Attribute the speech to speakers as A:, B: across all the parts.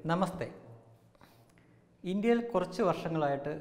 A: നമസ്തേ ഇന്ത്യയിൽ കുറച്ച് വർഷങ്ങളായിട്ട്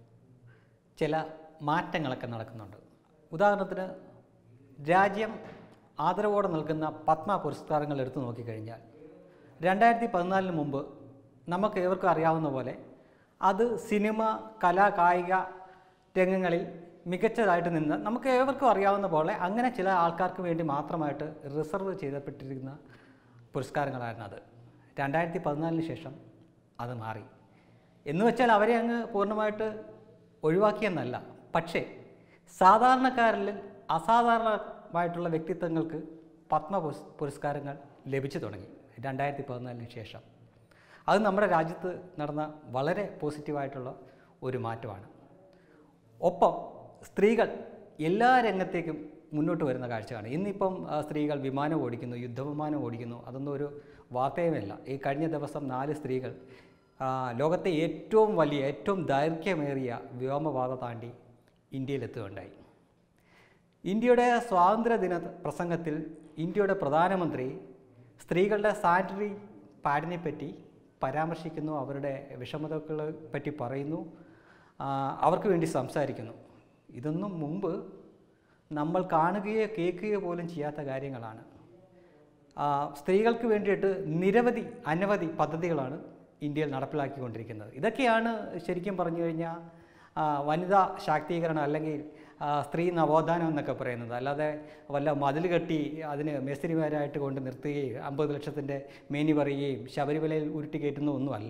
A: ചില മാറ്റങ്ങളൊക്കെ നടക്കുന്നുണ്ട് ഉദാഹരണത്തിന് രാജ്യം ആദരവോടെ നൽകുന്ന പത്മ പുരസ്കാരങ്ങൾ എടുത്തു നോക്കിക്കഴിഞ്ഞാൽ രണ്ടായിരത്തി പതിനാലിന് മുമ്പ് നമുക്ക് ഏവർക്കും അറിയാവുന്ന പോലെ അത് സിനിമ കല കായിക രംഗങ്ങളിൽ മികച്ചതായിട്ട് നിന്ന് നമുക്ക് ഏവർക്കും അറിയാവുന്ന പോലെ അങ്ങനെ ചില ആൾക്കാർക്ക് വേണ്ടി മാത്രമായിട്ട് റിസർവ് ചെയ്യപ്പെട്ടിരിക്കുന്ന പുരസ്കാരങ്ങളായിരുന്നു അത് രണ്ടായിരത്തി പതിനാലിന് ശേഷം അത് മാറി എന്ന് വെച്ചാൽ അവരെ അങ്ങ് പൂർണ്ണമായിട്ട് ഒഴിവാക്കിയെന്നല്ല പക്ഷേ സാധാരണക്കാരിൽ അസാധാരണമായിട്ടുള്ള വ്യക്തിത്വങ്ങൾക്ക് പത്മ പുരസ് പുരസ്കാരങ്ങൾ ലഭിച്ചു തുടങ്ങി രണ്ടായിരത്തി പതിനാലിന് ശേഷം അത് നമ്മുടെ രാജ്യത്ത് നടന്ന വളരെ പോസിറ്റീവായിട്ടുള്ള ഒരു മാറ്റമാണ് ഒപ്പം സ്ത്രീകൾ എല്ലാ രംഗത്തേക്കും മുന്നോട്ട് വരുന്ന കാഴ്ചയാണ് ഇന്നിപ്പം ആ, സ്ത്രീകൾ വിമാനം ഓടിക്കുന്നു യുദ്ധവിമാനം ഓടിക്കുന്നു അതൊന്നും ഒരു വാർത്തയുമല്ല ഈ കഴിഞ്ഞ ദിവസം നാല് സ്ത്രീകൾ ആ, ലോകത്തെ ഏറ്റവും വലിയ ഏറ്റവും ദൈർഘ്യമേറിയ വ്യോമപാത താണ്ടി ഇന്ത്യയിലെത്തുകയുണ്ടായി ഇന്ത്യയുടെ സ്വാതന്ത്ര്യദിന പ്രസംഗത്തിൽ ഇന്ത്യയുടെ പ്രധാനമന്ത്രി സ്ത്രീകളുടെ സാനിറ്ററി പാഡിനെ പറ്റി പരാമർശിക്കുന്നു അവരുടെ വിഷമതകളെ പറ്റി പറയുന്നു ആ, അവർക്ക് വേണ്ടി സംസാരിക്കുന്നു ഇതൊന്നും മുമ്പ് നമ്മൾ കാണുകയോ കേൾക്കുകയോ പോലും ചെയ്യാത്ത കാര്യങ്ങളാണ് ആ, സ്ത്രീകൾക്ക് വേണ്ടിയിട്ട് നിരവധി അനവധി പദ്ധതികളാണ് ഇന്ത്യയിൽ നടപ്പിലാക്കിക്കൊണ്ടിരിക്കുന്നത് ഇതൊക്കെയാണ് ശരിക്കും പറഞ്ഞു കഴിഞ്ഞാൽ ആ, വനിതാ ശാക്തീകരണം അല്ലെങ്കിൽ ആ, സ്ത്രീ നവോത്ഥാനം എന്നൊക്കെ പറയുന്നത് അല്ലാതെ വല്ല മതിൽ കെട്ടി അതിന് മേസ്തിരിമാരായിട്ട് കൊണ്ട് നിർത്തുകയും അമ്പത് ലക്ഷത്തിൻ്റെ മേനി പറയുകയും ശബരിമലയിൽ ഉരുട്ടി കയറ്റുന്ന ഒന്നുമല്ല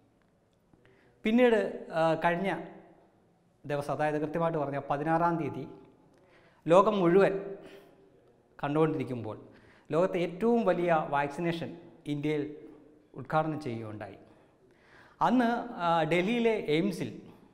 A: പിന്നീട് ആ, കഴിഞ്ഞ ദിവസം അതായത് കൃത്യമായിട്ട് പറഞ്ഞാൽ പതിനാറാം തീയതി ലോകം മുഴുവൻ കണ്ടുകൊണ്ടിരിക്കുമ്പോൾ ലോകത്തെ ഏറ്റവും വലിയ വാക്സിനേഷൻ ഇന്ത്യയിൽ ഉദ്ഘാടനം ചെയ്യുകയുണ്ടായി അന്ന് ആ, ഡൽഹിയിലെ എയിംസിൽ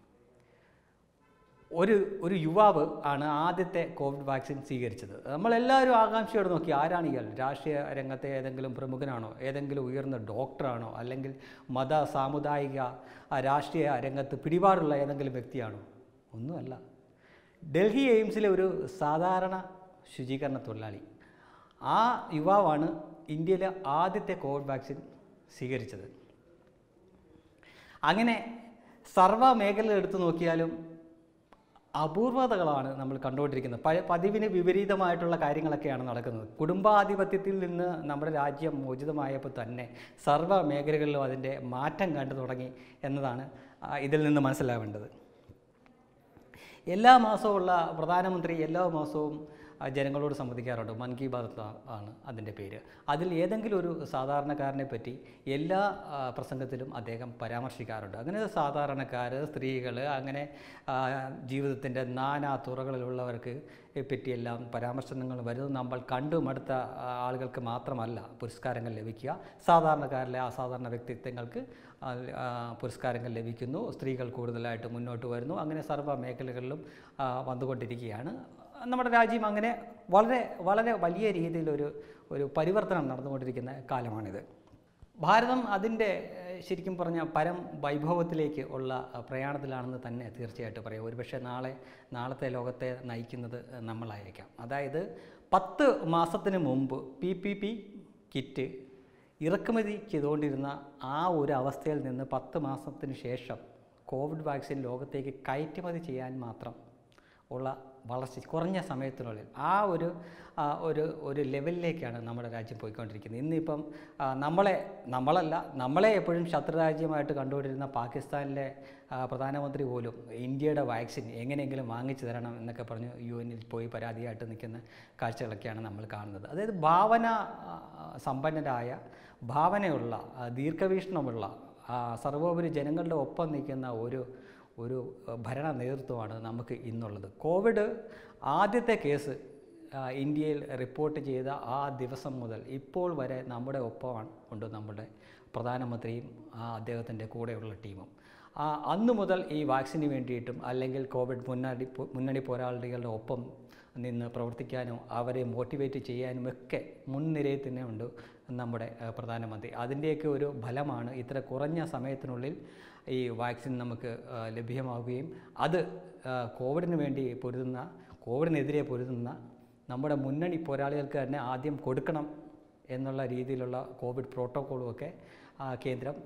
A: ഒരു ഒരു യുവാവ് ആണ് ആദ്യത്തെ കോവിഡ് വാക്സിൻ സ്വീകരിച്ചത് നമ്മളെല്ലാവരും ആകാംക്ഷയോടെ നോക്കി ആരാണ് ഇയാൾ രാഷ്ട്രീയ രംഗത്തെ ഏതെങ്കിലും പ്രമുഖനാണോ ഏതെങ്കിലും ഉയർന്ന ഡോക്ടറാണോ അല്ലെങ്കിൽ മത സാമുദായിക ആ, രാഷ്ട്രീയ രംഗത്ത് പിടിപാടുള്ള ഏതെങ്കിലും വ്യക്തിയാണോ ഒന്നുമല്ല ഡൽഹി എയിംസിലെ ഒരു സാധാരണ ശുചീകരണ തൊഴിലാളി ആ യുവാവാണ് ഇന്ത്യയിലെ ആദ്യത്തെ കോവിഡ് വാക്സിൻ സ്വീകരിച്ചത് അങ്ങനെ സർവ്വ മേഖല എടുത്തു നോക്കിയാലും അപൂർവതകളാണ് നമ്മൾ കണ്ടുകൊണ്ടിരിക്കുന്നത് പഴയ പതിവിന് വിപരീതമായിട്ടുള്ള കാര്യങ്ങളൊക്കെയാണ് നടക്കുന്നത് കുടുംബാധിപത്യത്തിൽ നിന്ന് നമ്മുടെ രാജ്യം മോചിതമായപ്പോൾ തന്നെ സർവ്വ മേഖലകളിലും അതിൻ്റെ മാറ്റം കണ്ടു തുടങ്ങി എന്നതാണ് ആ, ഇതിൽ നിന്ന് മനസ്സിലാവേണ്ടത് എല്ലാ മാസവും ഉള്ള പ്രധാനമന്ത്രി എല്ലാ മാസവും ആ, ജനങ്ങളോട് സംവദിക്കാറുണ്ട് മൻ കി ബാത് ആ- ആണ് അതിൻ്റെ പേര് അതിൽ ഏതെങ്കിലും ഒരു സാധാരണക്കാരനെ പറ്റി എല്ലാ ആ, പ്രസംഗത്തിലും അദ്ദേഹം പരാമർശിക്കാറുണ്ട് അങ്ങനെ സാധാരണക്കാർ സ്ത്രീകൾ അങ്ങനെ ആ, ജീവിതത്തിൻ്റെ നാനാ തുറകളിലുള്ളവർക്ക് പറ്റിയെല്ലാം പരാമർശങ്ങൾ വരുന്നത് നമ്മൾ കണ്ടു മടുത്ത ആ, ആളുകൾക്ക് മാത്രമല്ല പുരസ്കാരങ്ങൾ ലഭിക്കുക സാധാരണക്കാരിലെ അസാധാരണ വ്യക്തിത്വങ്ങൾക്ക് ആ, ആ, പുരസ്കാരങ്ങൾ ലഭിക്കുന്നു സ്ത്രീകൾ കൂടുതലായിട്ട് മുന്നോട്ട് വരുന്നു അങ്ങനെ സർവ്വ മേഖലകളിലും ആ, വന്നുകൊണ്ടിരിക്കുകയാണ് നമ്മുടെ രാജ്യം അങ്ങനെ വളരെ വളരെ വലിയ രീതിയിലൊരു ഒരു പരിവർത്തനം നടന്നുകൊണ്ടിരിക്കുന്ന കാലമാണിത് ഭാരതം അതിൻ്റെ ഏഹ്, ശരിക്കും പറഞ്ഞാൽ പരം വൈഭവത്തിലേക്ക് ഉള്ള അഹ്, പ്രയാണത്തിലാണെന്ന് തന്നെ തീർച്ചയായിട്ടും പറയാം ഒരുപക്ഷെ നാളെ നാളത്തെ ലോകത്തെ നയിക്കുന്നത് നമ്മളായിരിക്കാം അതായത് പത്ത് മാസത്തിന് മുമ്പ് പി പി പി കിറ്റ് ഇറക്കുമതി ചെയ്തുകൊണ്ടിരുന്ന ആ ഒരു അവസ്ഥയിൽ നിന്ന് പത്ത് മാസത്തിന് ശേഷം കോവിഡ് വാക്സിൻ ലോകത്തേക്ക് കയറ്റുമതി ചെയ്യാൻ മാത്രം ഉള്ള വളർച്ച കുറഞ്ഞ സമയത്തിനുള്ളിൽ ആ ഒരു ആ, ഒരു ഒരു ലെവലിലേക്കാണ് നമ്മുടെ രാജ്യം പോയിക്കൊണ്ടിരിക്കുന്നത് ഇന്നിപ്പം ആ, നമ്മളെ നമ്മളല്ല നമ്മളെ എപ്പോഴും ശത്രുരാജ്യമായിട്ട് കണ്ടുകൊണ്ടിരുന്ന പാകിസ്ഥാനിലെ ആ, പ്രധാനമന്ത്രി പോലും ഇന്ത്യയുടെ വാക്സിൻ എങ്ങനെയെങ്കിലും വാങ്ങിച്ചു തരണം എന്നൊക്കെ പറഞ്ഞ് യു എനിൽ പോയി പരാതിയായിട്ട് നിൽക്കുന്ന കാഴ്ചകളൊക്കെയാണ് നമ്മൾ കാണുന്നത് അതായത് ഭാവന ആ, സമ്പന്നരായ ഭാവനയുള്ള ആ, ദീർഘവീക്ഷണമുള്ള ആ, സർവോപരി ജനങ്ങളുടെ ഒപ്പം നിൽക്കുന്ന ഒരു ഒരു അഹ്, ഭരണ നേതൃത്വമാണ് നമുക്ക് ഇന്നുള്ളത് കോവിഡ് ആദ്യത്തെ കേസ് ആ, ഇന്ത്യയിൽ റിപ്പോർട്ട് ചെയ്ത ആ ദിവസം മുതൽ ഇപ്പോൾ വരെ നമ്മുടെ ഒപ്പമാണ് ഉണ്ട് നമ്മുടെ പ്രധാനമന്ത്രിയും ആ അദ്ദേഹത്തിൻ്റെ കൂടെയുള്ള ടീമും ആ, അന്ന് മുതൽ ഈ വാക്സിന് വേണ്ടിയിട്ടും അല്ലെങ്കിൽ കോവിഡ് മുന്നണി പോ- മുന്നണി പോരാളികളുടെ ഒപ്പം നിന്ന് പ്രവർത്തിക്കാനും അവരെ മോട്ടിവേറ്റ് ചെയ്യാനും ഒക്കെ മുൻനിരയിൽ തന്നെ ഉണ്ട് നമ്മുടെ ആ, പ്രധാനമന്ത്രി അതിൻ്റെയൊക്കെ ഒരു ഫലമാണ് ഇത്ര കുറഞ്ഞ സമയത്തിനുള്ളിൽ ഈ വാക്സിൻ നമുക്ക് ആ, ലഭ്യമാവുകയും അത് ആ, കോവിഡിന് വേണ്ടി പൊരുതുന്ന കോവിഡിനെതിരെ പൊരുതുന്ന നമ്മുടെ മുന്നണി പോരാളികൾക്ക് തന്നെ ആദ്യം കൊടുക്കണം എന്നുള്ള രീതിയിലുള്ള കോവിഡ് പ്രോട്ടോക്കോളുമൊക്കെ ആ, കേന്ദ്രം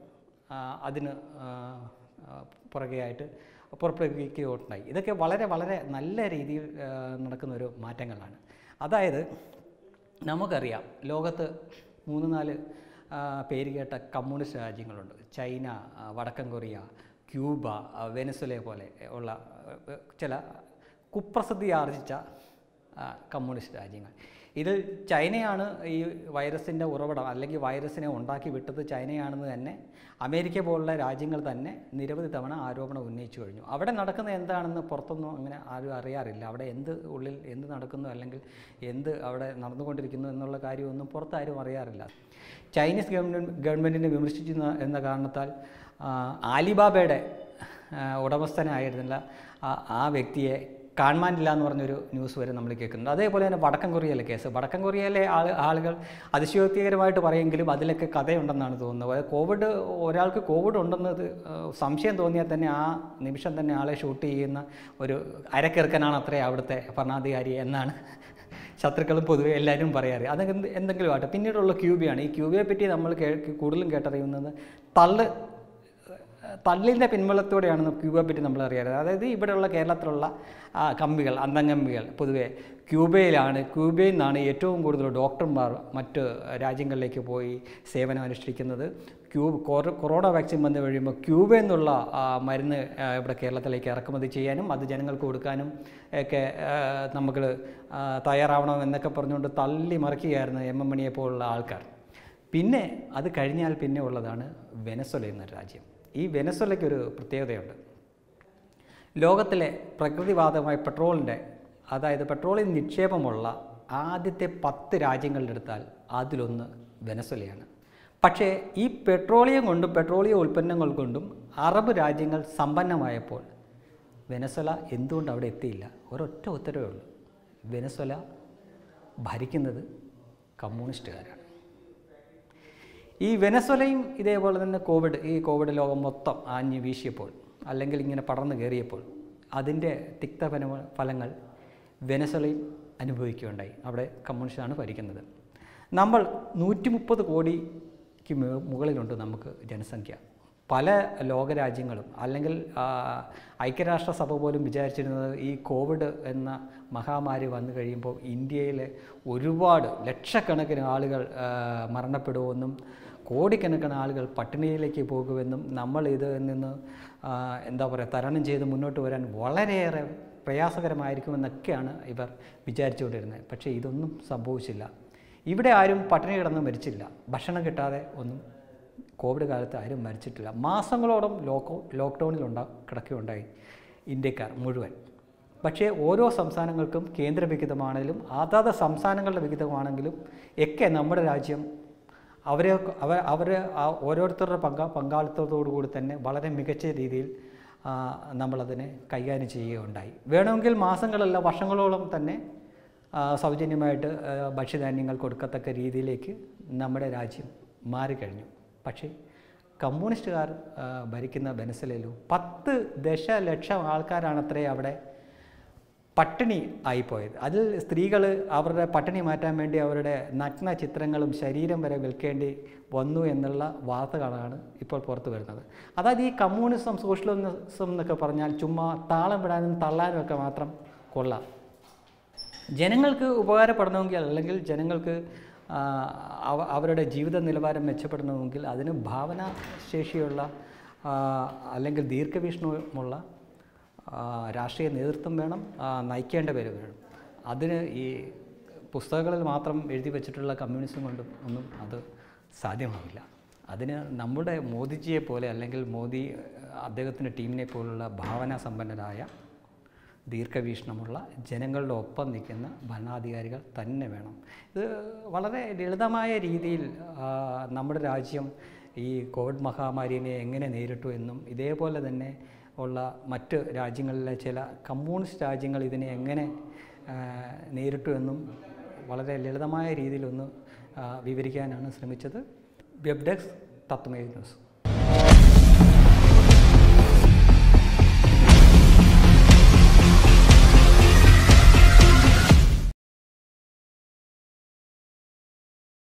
A: ആ, അതിന് ആ, ആ, പുറകെയായിട്ട് പുറപ്പെടുവിക്കുകയുണ്ടായി ഇതൊക്കെ വളരെ വളരെ നല്ല രീതിയിൽ ആ, നടക്കുന്ന ഒരു മാറ്റങ്ങളാണ് അതായത് നമുക്കറിയാം ലോകത്ത് മൂന്ന് നാല് ആ, പേര് കേട്ട കമ്മ്യൂണിസ്റ്റ് രാജ്യങ്ങളുണ്ട് ചൈന ആ, വടക്കൻ കൊറിയ ക്യൂബ ആ, വെനസ്വലെ പോലെ ഉള്ള ആ, ചില കുപ്രസിദ്ധി ആർജിച്ച ആ, കമ്മ്യൂണിസ്റ്റ് രാജ്യങ്ങൾ ഇതിൽ ചൈനയാണ് ഈ വൈറസിൻ്റെ ഉറവിടം അല്ലെങ്കിൽ വൈറസിനെ ഉണ്ടാക്കി വിട്ടത് ചൈനയാണെന്ന് തന്നെ അമേരിക്ക പോലുള്ള രാജ്യങ്ങൾ തന്നെ നിരവധി തവണ ആരോപണം ഉന്നയിച്ചു കഴിഞ്ഞു അവിടെ നടക്കുന്നത് എന്താണെന്ന് പുറത്തൊന്നും അങ്ങനെ ആരും അറിയാറില്ല അവിടെ എന്ത് ഉള്ളിൽ എന്ത് നടക്കുന്നു അല്ലെങ്കിൽ എന്ത് അവിടെ നടന്നുകൊണ്ടിരിക്കുന്നു എന്നുള്ള കാര്യമൊന്നും പുറത്താരും അറിയാറില്ല ചൈനീസ് ഗവൺമെൻറ് ഗവൺമെൻറ്റിനെ വിമർശിച്ചു എന്ന- എന്ന കാരണത്താൽ ആ, ആലിബാബയുടെ ആ, ഉടമസ്ഥനായിരുന്നില്ല ആ ആ വ്യക്തിയെ കാണാനില്ല എന്ന് പറഞ്ഞൊരു ന്യൂസ് വരെ നമ്മൾ കേൾക്കുന്നുണ്ട് അതേപോലെ തന്നെ വടക്കൻ കൊറിയയിലെ കേസ് വടക്കൻ കൊറിയയിലെ ആൾ ആളുകൾ അതിശയോക്തികരമായിട്ട് പറയുമെങ്കിലും അതിലൊക്കെ കഥയുണ്ടെന്നാണ് തോന്നുന്നത് അതായത് കോവിഡ് ഒരാൾക്ക് കോവിഡ് ഉണ്ടെന്നത് ആ, സംശയം തോന്നിയാൽ തന്നെ ആ നിമിഷം തന്നെ ആളെ ഷൂട്ട് ചെയ്യുന്ന ഒരു അരക്കിറക്കനാണ് അത്രേ അവിടുത്തെ ഭരണാധികാരി എന്നാണ് ശത്രുക്കളും പൊതുവെ എല്ലാവരും പറയാറ് അത് എന്ത് എന്തെങ്കിലും ആട്ടെ പിന്നീടുള്ള ക്യൂബയാണ് ഈ ക്യൂബയെ പറ്റി നമ്മൾ കേ കൂടുതലും കേട്ടറിയുന്നത് തള്ള് തള്ളിൻ്റെ പിൻബലത്തോടെയാണ് ക്യൂബയെ പറ്റി നമ്മൾ അറിയാറ് അതായത് ഇവിടെയുള്ള കേരളത്തിലുള്ള ആ, കമ്പികൾ അന്തംകമ്പികൾ പൊതുവെ ക്യൂബയിലാണ് ക്യൂബയിൽ നിന്നാണ് ഏറ്റവും കൂടുതൽ ഡോക്ടർമാർ മറ്റ് രാജ്യങ്ങളിലേക്ക് പോയി സേവനം അനുഷ്ഠിക്കുന്നത് ക്യൂബ് കൊറ- കൊറോണ വാക്സിൻ വന്നു കഴിയുമ്പോൾ ക്യൂബയിൽ നിന്നുള്ള ആ, മരുന്ന് ആ, ഇവിടെ കേരളത്തിലേക്ക് ഇറക്കുമതി ചെയ്യാനും അത് ജനങ്ങൾക്ക് കൊടുക്കാനും ഒക്കെ നമുക്ക് തയ്യാറാവണം എന്നൊക്കെ പറഞ്ഞുകൊണ്ട് തള്ളി മറിക്കുകയായിരുന്നു എം എം മണിയെ പോലുള്ള ആൾക്കാർ പിന്നെ അത് കഴിഞ്ഞാൽ പിന്നെ ഉള്ളതാണ് വെനസ്വല എന്ന രാജ്യം ഈ വെനസ്വലയ്ക്കൊരു പ്രത്യേകതയുണ്ട് ലോകത്തിലെ പ്രകൃതിവാദമായ പെട്രോളിൻ്റെ അതായത് പെട്രോളിയം നിക്ഷേപമുള്ള ആദ്യത്തെ പത്ത് രാജ്യങ്ങളിലെടുത്താൽ അതിലൊന്ന് വെനസ്വലയാണ് പക്ഷേ ഈ പെട്രോളിയം കൊണ്ടും പെട്രോളിയം ഉൽപ്പന്നങ്ങൾ കൊണ്ടും അറബ് രാജ്യങ്ങൾ സമ്പന്നമായപ്പോൾ വെനസ്വല എന്തുകൊണ്ട് അവിടെ എത്തിയില്ല ഒരൊറ്റ ഉത്തരവേ ഉള്ളൂ വെനസ്വല ഭരിക്കുന്നത് കമ്മ്യൂണിസ്റ്റുകാരാണ് ഈ വെനസ്വലയും ഇതേപോലെ തന്നെ കോവിഡ് ഈ കോവിഡ് ലോകം മൊത്തം ആഞ്ഞ് വീശിയപ്പോൾ അല്ലെങ്കിൽ ഇങ്ങനെ പടർന്നു കയറിയപ്പോൾ അതിൻ്റെ തിക്തഫല ഫലങ്ങൾ വെനസ്വലയും അനുഭവിക്കുകയുണ്ടായി അവിടെ കമ്മ്യൂണിസ്റ്റാണ് ഭരിക്കുന്നത് നമ്മൾ നൂറ്റി മുപ്പത് കോടിക്ക് മു- മുകളിലുണ്ട് നമുക്ക് ജനസംഖ്യ പല ലോകരാജ്യങ്ങളും അല്ലെങ്കിൽ ആ, ഐക്യരാഷ്ട്രസഭ പോലും വിചാരിച്ചിരുന്നത് ഈ കോവിഡ് എന്ന മഹാമാരി വന്നു കഴിയുമ്പോൾ ഇന്ത്യയിലെ ഒരുപാട് ലക്ഷക്കണക്കിന് ആളുകൾ ആ, മരണപ്പെടുമെന്നും കോടിക്കണക്കിന് ആളുകൾ പട്ടിണിയിലേക്ക് പോകുമെന്നും നമ്മൾ ഇതിൽ നിന്ന് ആ, എന്താ പറയുക തരണം ചെയ്ത് മുന്നോട്ട് വരാൻ വളരെയേറെ പ്രയാസകരമായിരിക്കുമെന്നൊക്കെയാണ് ഇവർ വിചാരിച്ചുകൊണ്ടിരുന്നത് പക്ഷേ ഇതൊന്നും സംഭവിച്ചില്ല ഇവിടെ ആരും പട്ടിണി കിടന്ന് മരിച്ചില്ല ഭക്ഷണം കിട്ടാതെ ഒന്നും കോവിഡ് കാലത്ത് ആരും മരിച്ചിട്ടില്ല മാസങ്ങളോളം ലോക്കോ ലോക്ക്ഡൗണിലുണ്ടാ കിടക്കുകയുണ്ടായി ഇന്ത്യക്കാർ മുഴുവൻ പക്ഷേ ഓരോ സംസ്ഥാനങ്ങൾക്കും കേന്ദ്ര വിഹിതമാണെങ്കിലും അതാത് സംസ്ഥാനങ്ങളുടെ വിഹിതമാണെങ്കിലും ഒക്കെ നമ്മുടെ രാജ്യം അവരെ അവ അവർ ഓരോരുത്തരുടെ പങ്കാ പങ്കാളിത്തത്തോടു കൂടി തന്നെ വളരെ മികച്ച രീതിയിൽ ആ, നമ്മളതിനെ കൈകാര്യം ചെയ്യുകയുണ്ടായി വേണമെങ്കിൽ മാസങ്ങളല്ല വർഷങ്ങളോളം തന്നെ ആ, സൗജന്യമായിട്ട് ആ, ഭക്ഷ്യധാന്യങ്ങൾ കൊടുക്കത്തക്ക രീതിയിലേക്ക് നമ്മുടെ രാജ്യം മാറിക്കഴിഞ്ഞു പക്ഷേ കമ്മ്യൂണിസ്റ്റുകാർ ആ, ഭരിക്കുന്ന വെനസലയിലും പത്ത് ദശലക്ഷം ആൾക്കാരാണത്രേ അവിടെ പട്ടിണി ആയിപ്പോയത് അതിൽ സ്ത്രീകൾ അവരുടെ പട്ടിണി മാറ്റാൻ വേണ്ടി അവരുടെ നഗ്ന ചിത്രങ്ങളും ശരീരം വരെ വിൽക്കേണ്ടി വന്നു എന്നുള്ള വാർത്തകളാണ് ഇപ്പോൾ പുറത്തു വരുന്നത് അതായത് ഈ കമ്മ്യൂണിസം സോഷ്യലിസം എന്നൊക്കെ പറഞ്ഞാൽ ചുമ്മാ താളം വിടാനും തള്ളാനും ഒക്കെ മാത്രം കൊള്ളാം ജനങ്ങൾക്ക് ഉപകാരപ്പെടണമെങ്കിൽ അല്ലെങ്കിൽ ജനങ്ങൾക്ക് ആ, അവ- അവരുടെ ജീവിത നിലവാരം മെച്ചപ്പെടണമെങ്കിൽ അതിന് ഭാവനാശേഷിയുള്ള ആ, അല്ലെങ്കിൽ ദീർഘവീക്ഷണമുള്ള ആ, രാഷ്ട്രീയ നേതൃത്വം വേണം ആ, നയിക്കേണ്ടവർ വേണം അതിന് ഈ പുസ്തകങ്ങളിൽ മാത്രം എഴുതി വച്ചിട്ടുള്ള കമ്മ്യൂണിസം കൊണ്ടും ഒന്നും അത് സാധ്യമാവില്ല അതിന് നമ്മുടെ മോദിജിയെ പോലെ അല്ലെങ്കിൽ മോദി അദ്ദേഹത്തിൻ്റെ ടീമിനെ പോലുള്ള ഭാവനാ സമ്പന്നരായ ദീർഘവീക്ഷണമുള്ള ജനങ്ങളുടെ ഒപ്പം നിൽക്കുന്ന ഭരണാധികാരികൾ തന്നെ വേണം ഇത് വളരെ ലളിതമായ രീതിയിൽ ആ, നമ്മുടെ രാജ്യം ഈ കോവിഡ് മഹാമാരിനെ എങ്ങനെ നേരിട്ടു എന്നും ഇതേപോലെ തന്നെ ഉള്ള മറ്റ് രാജ്യങ്ങളിലെ ചില കമ്മ്യൂണിസ്റ്റ് രാജ്യങ്ങൾ ഇതിനെ എങ്ങനെ ആ, നേരിട്ടു എന്നും വളരെ ലളിതമായ രീതിയിലൊന്ന് ആ, വിവരിക്കാനാണ് ശ്രമിച്ചത് വെബ് ഡെസ്ക് തത്വമേ ന്യൂസ്